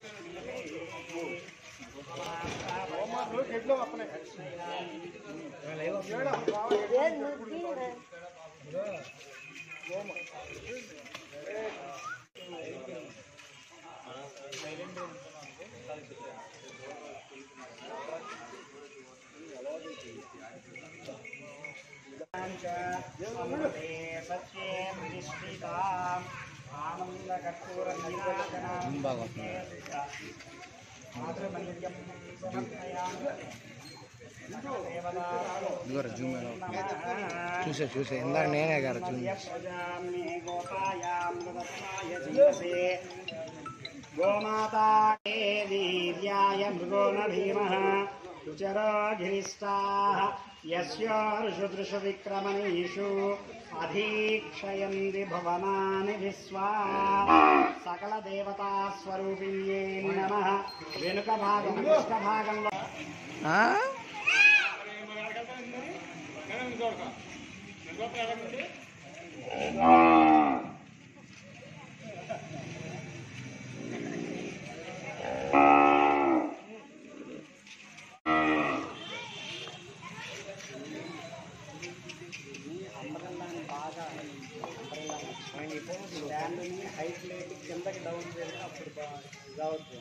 ఇదిగోరా జూమ్ ఎలా చూసే చూసే ఇందాక నేనే గారు జూమ్ గోమాతా వీర్యాయ మృగో న భీమః రుచరో గిరిష్టాః యస్యోర్షుదృషు విక్రమణీషు అధీక్షయంతి భువనాని విశ్వా సకల దేవతా స్వరూపిణ్యే నమః వెనుక భాగం పృష్ఠ భాగంలో స్టాండ్ని హైట్ లేకి కిందకి డౌన్ చేస్తే అప్పుడు బా- ఇది అవుతుంది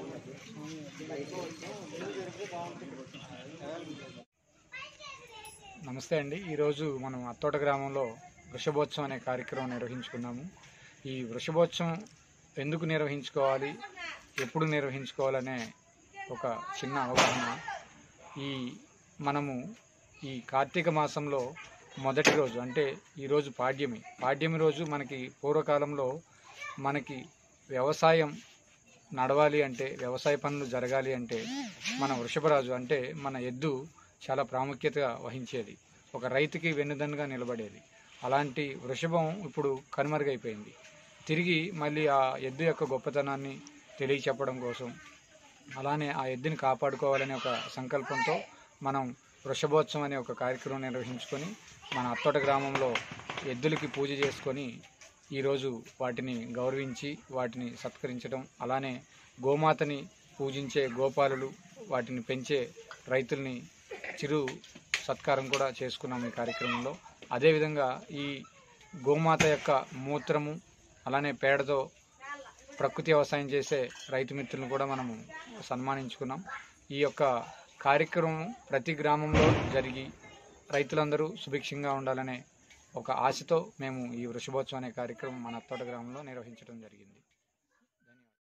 నమస్తే అండి ఈరోజు మనం అత్తోట గ్రామంలో వృషభోత్సవం అనే కార్యక్రమం నిర్వహించుకున్నాము ఈ వృషభోత్సవం ఎందుకు నిర్వహించుకోవాలి ఎప్పుడు నిర్వహించుకోవాలనే ఒక చిన్న అవగాహన ఈ మనము ఈ కార్తీక మాసంలో మొదటి రోజు అంటే ఈరోజు పాడ్యమి పాడ్యమి రోజు మనకి పూర్వకాలంలో మనకి వ్యవసాయం నడవాలి అంటే వ్యవసాయ పనులు జరగాలి అంటే మన వృషభరాజు అంటే మన ఎద్దు చాలా ప్రాముఖ్యత వహించేది ఒక రైతుకి వెన్నుదన్నుగా నిలబడేది అలాంటి వృషభం ఇప్పుడు కనుమరుగైపోయింది తిరిగి మళ్ళీ ఆ ఎద్దు యొక్క గొప్పతనాన్ని తెలియచెప్పడం కోసం అలానే ఆ ఎద్దుని కాపాడుకోవాలనే ఒక సంకల్పంతో మనం వృషభోత్సవం అనే ఒక కార్యక్రమం నిర్వహించుకొని మన అత్తోట గ్రామంలో ఎద్దులకి పూజ చేసుకొని ఈరోజు వాటిని గౌరవించి వాటిని సత్కరించడం అలానే గోమాతని పూజించే గోపాలులు వాటిని పెంచే రైతుల్ని చిరు సత్కారం కూడా చేసుకున్నాం ఈ కార్యక్రమంలో అదేవిధంగా ఈ గోమాత యొక్క మూత్రము అలానే పేడతో ప్రకృతి వ్యవసాయం చేసే రైతు మిత్రులను కూడా మనము సన్మానించుకున్నాం ఈ యొక్క కార్యక్రమం ప్రతి గ్రామంలో జరిగి రైతులందరూ సుభిక్షంగా ఉండాలనే ఒక ఆశతో మేము ఈ వృషభోత్సవం అనే కార్యక్రమం మన అత్తోట గ్రామంలో నిర్వహించడం జరిగింది